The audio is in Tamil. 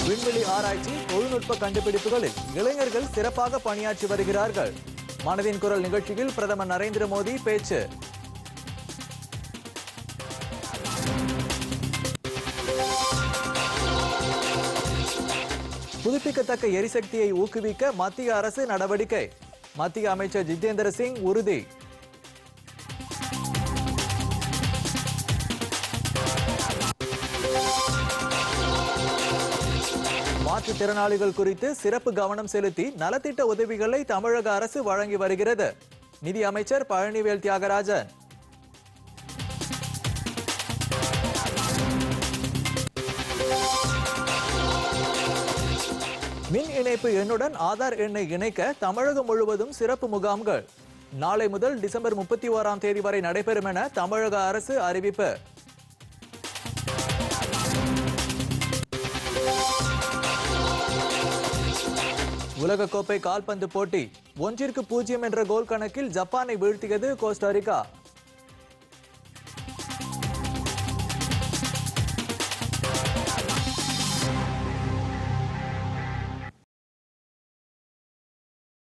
விண்வெளி ஆராய்ச்சி தொழில்நுட்ப கண்டுபிடிப்புகளில் இளைஞர்கள் சிறப்பாக பணியாற்றி வருகிறார்கள் மனதின் குரல் நிகழ்ச்சியில் பிரதமர் நரேந்திர மோடி பேச்சு புதுப்பிக்கத்தக்க எரிசக்தியை ஊக்குவிக்க மத்திய அரசு நடவடிக்கை மத்திய அமைச்சர் ஜிதேந்திர சிங் உறுதி மாற்றுத்திறனாளிகள் குறித்து சிறப்பு கவனம் செலுத்தி நலத்திட்ட உதவிகளை தமிழக அரசு வழங்கி வருகிறது நிதி அமைச்சர் பழனிவேல் தியாகராஜன் மின் இணைப்பு எண்ணுடன் ஆதார் எண்ணை இணைக்க தமிழகம் முழுவதும் சிறப்பு முகாம்கள் நாளை முதல் டிசம்பர் முப்பத்தி ஓராம் தேதி வரை நடைபெறும் என தமிழக அரசு அறிவிப்பு உலகக்கோப்பை கால்பந்து போட்டி ஒன்றிற்கு பூஜ்ஜியம் என்ற கோல் கணக்கில் ஜப்பானை வீழ்த்தியது கோஸ்டாரிக்கா